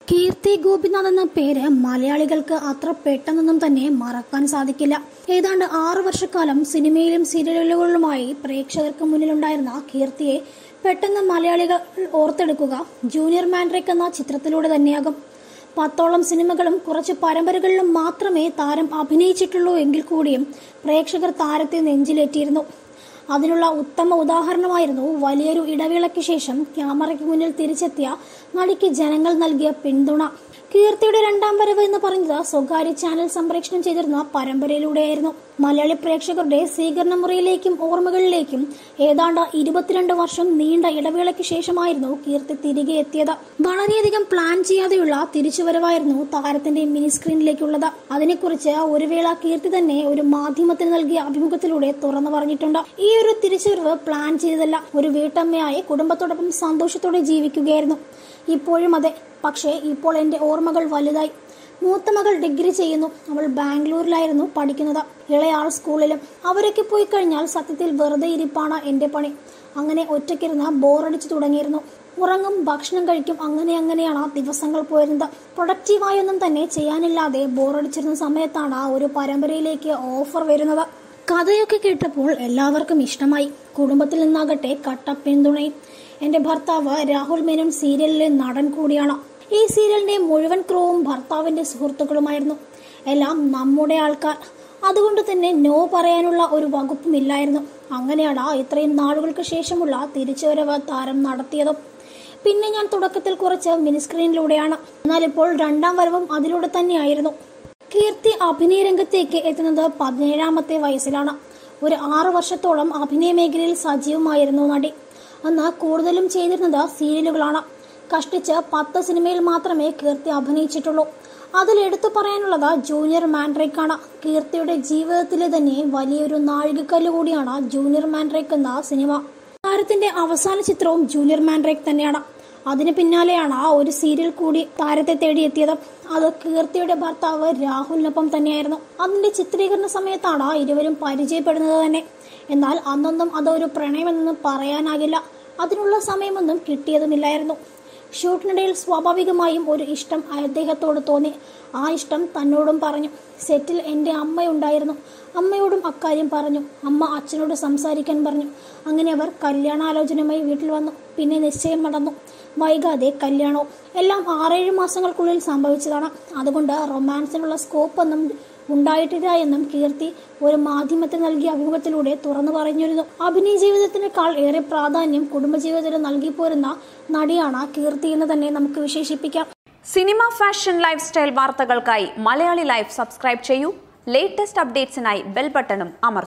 കീർത്തി ഗോപിനാഥ് എന്ന പേര് മലയാളികൾക്ക് അത്ര പെട്ടെന്നൊന്നും തന്നെ മറക്കാൻ സാധിക്കില്ല ഏതാണ്ട് ആറു വർഷക്കാലം സിനിമയിലും സീരിയലുകളിലുമായി പ്രേക്ഷകർക്ക് മുന്നിലുണ്ടായിരുന്ന കീർത്തിയെ പെട്ടെന്ന് മലയാളികൾ ഓർത്തെടുക്കുക ജൂനിയർ മാൻഡ്രിക് എന്ന ചിത്രത്തിലൂടെ തന്നെയാകും പത്തോളം സിനിമകളും കുറച്ച് പരമ്പരകളിലും മാത്രമേ താരം അഭിനയിച്ചിട്ടുള്ളൂ എങ്കിൽ കൂടിയും പ്രേക്ഷകർ താരത്തെ നെഞ്ചിലേറ്റിയിരുന്നു അതിനുള്ള ഉത്തമ ഉദാഹരണമായിരുന്നു വലിയൊരു ഇടവേളയ്ക്ക് ശേഷം ക്യാമറയ്ക്ക് മുന്നിൽ തിരിച്ചെത്തിയ നടിക്ക് ജനങ്ങൾ നൽകിയ പിന്തുണ കീർത്തിയുടെ രണ്ടാം വരവ് എന്ന് പറയുന്നത് സ്വകാര്യ ചാനൽ സംപ്രേഷണം ചെയ്തിരുന്ന പരമ്പരയിലൂടെയായിരുന്നു മലയാളി പ്രേക്ഷകരുടെ സ്വീകരണ മുറിയിലേക്കും ഓർമ്മകളിലേക്കും ഏതാണ്ട് ഇരുപത്തിരണ്ട് വർഷം നീണ്ട ഇടവേളയ്ക്ക് ശേഷമായിരുന്നു കീർത്തി തിരികെ എത്തിയത് വളരെയധികം പ്ലാൻ ചെയ്യാതെയുള്ള തിരിച്ചുവരവായിരുന്നു താരത്തിന്റെ മിനി സ്ക്രീനിലേക്കുള്ളത് അതിനെക്കുറിച്ച് ഒരു വേള കീർത്തി തന്നെ ഒരു മാധ്യമത്തിന് നൽകിയ അഭിമുഖത്തിലൂടെ തുറന്നു പറഞ്ഞിട്ടുണ്ട് ഈ ഒരു തിരിച്ചുവരവ് പ്ലാൻ ചെയ്തതല്ല ഒരു വീട്ടമ്മയായി കുടുംബത്തോടൊപ്പം സന്തോഷത്തോടെ ജീവിക്കുകയായിരുന്നു ഇപ്പോഴും അതെ പക്ഷേ ഇപ്പോൾ എൻ്റെ ഓർമ്മകൾ വലുതായി മൂത്ത മകൾ ഡിഗ്രി ചെയ്യുന്നു അവൾ ബാംഗ്ലൂരിലായിരുന്നു പഠിക്കുന്നത് ഇളയാൾ സ്കൂളിലും അവരൊക്കെ പോയി കഴിഞ്ഞാൽ സത്യത്തിൽ വെറുതെ ഇരിപ്പാണ് എൻ്റെ പണി അങ്ങനെ ഒറ്റയ്ക്കിരുന്ന് ബോറടിച്ചു തുടങ്ങിയിരുന്നു ഉറങ്ങും ഭക്ഷണം കഴിക്കും അങ്ങനെ അങ്ങനെയാണ് ദിവസങ്ങൾ പോയിരുന്നത് പ്രൊഡക്റ്റീവായൊന്നും തന്നെ ചെയ്യാനില്ലാതെ ബോറടിച്ചിരുന്ന സമയത്താണ് ഒരു പരമ്പരയിലേക്ക് ഓഫർ വരുന്നത് കഥയൊക്കെ കേട്ടപ്പോൾ എല്ലാവർക്കും ഇഷ്ടമായി കുടുംബത്തിൽ നിന്നാകട്ടെ കട്ട പിന്തുണയും എന്റെ ഭർത്താവ് രാഹുൽ മേനോൻ സീരിയലിലെ നടൻ കൂടിയാണ് ഈ സീരിയലിന്റെ മുഴുവൻ ക്രൂവും ഭർത്താവിന്റെ സുഹൃത്തുക്കളുമായിരുന്നു എല്ലാം നമ്മുടെ ആൾക്കാർ അതുകൊണ്ട് തന്നെ നോ പറയാനുള്ള ഒരു വകുപ്പുമില്ലായിരുന്നു അങ്ങനെയാണ് ഇത്രയും നാളുകൾക്ക് ശേഷമുള്ള തിരിച്ചുവരവ് താരം നടത്തിയതും പിന്നെ ഞാൻ തുടക്കത്തിൽ കുറച്ച് മിനി സ്ക്രീനിലൂടെയാണ് എന്നാൽ ഇപ്പോൾ രണ്ടാം വരവും അതിലൂടെ തന്നെയായിരുന്നു കീർത്തി അഭിനയ രംഗത്തേക്ക് എത്തുന്നത് പതിനേഴാമത്തെ വയസ്സിലാണ് ഒരു ആറു വർഷത്തോളം അഭിനയ മേഖലയിൽ സജീവമായിരുന്നു നടി അന്ന് കൂടുതലും ചെയ്തിരുന്നത് സീരിയലുകളാണ് കഷ്ടിച്ച് പത്ത് സിനിമയിൽ മാത്രമേ കീർത്തി അഭിനയിച്ചിട്ടുള്ളൂ അതിൽ എടുത്തു പറയാനുള്ളത് ജൂനിയർ മാൻഡ്രേക്ക് ആണ് കീർത്തിയുടെ ജീവിതത്തിലെ തന്നെ വലിയൊരു നാഴികക്കല്ല് കൂടിയാണ് ജൂനിയർ മാൻഡ്രേക്ക് എന്ന സിനിമ താരത്തിന്റെ അവസാന ചിത്രവും ജൂനിയർ മാൻഡ്രേക്ക് തന്നെയാണ് അതിന് പിന്നാലെയാണ് ആ ഒരു സീരിയൽ കൂടി താരത്തെ തേടിയെത്തിയത് അത് കീർത്തിയുടെ ഭർത്താവ് രാഹുലിനൊപ്പം തന്നെയായിരുന്നു അതിന്റെ ചിത്രീകരണ സമയത്താണ് ഇരുവരും പരിചയപ്പെടുന്നത് തന്നെ എന്നാൽ അന്നൊന്നും അതൊരു പ്രണയമെന്ന് പറയാനാകില്ല അതിനുള്ള സമയമൊന്നും കിട്ടിയതുമില്ലായിരുന്നു ഷൂട്ടിനിടയിൽ സ്വാഭാവികമായും ഒരു ഇഷ്ടം അദ്ദേഹത്തോട് തോന്നി ആ ഇഷ്ടം തന്നോടും പറഞ്ഞു സെറ്റിൽ എൻ്റെ അമ്മയുണ്ടായിരുന്നു അമ്മയോടും അക്കാര്യം പറഞ്ഞു അമ്മ അച്ഛനോട് സംസാരിക്കാൻ പറഞ്ഞു അങ്ങനെ അവർ കല്യാണാലോചനയുമായി വീട്ടിൽ വന്നു പിന്നെ നിശ്ചയം നടന്നു വൈകാതെ കല്യാണവും എല്ലാം ആറേഴ് മാസങ്ങൾക്കുള്ളിൽ സംഭവിച്ചതാണ് അതുകൊണ്ട് റൊമാൻസിനുള്ള സ്കോപ്പ് ഒന്നും ഉണ്ടായിട്ടില്ല എന്നും കീർത്തി ഒരു മാധ്യമത്തിന് നൽകിയ അഭിമുഖത്തിലൂടെ തുറന്നു പറഞ്ഞിരുന്നു അഭിനയ ജീവിതത്തിനേക്കാൾ ഏറെ പ്രാധാന്യം കുടുംബജീവിതത്തിന് നൽകി പോരുന്ന നടിയാണ് കീർത്തി എന്ന് തന്നെ നമുക്ക് വിശേഷിപ്പിക്കാം സിനിമ ഫാഷൻ ലൈഫ് സ്റ്റൈൽ വാർത്തകൾക്കായി മലയാളി ലൈഫ് സബ്സ്ക്രൈബ് ചെയ്യൂ ലേറ്റസ്റ്റ് അപ്ഡേറ്റ്സിനായി ബെൽ ബട്ടണും അമർത്തുക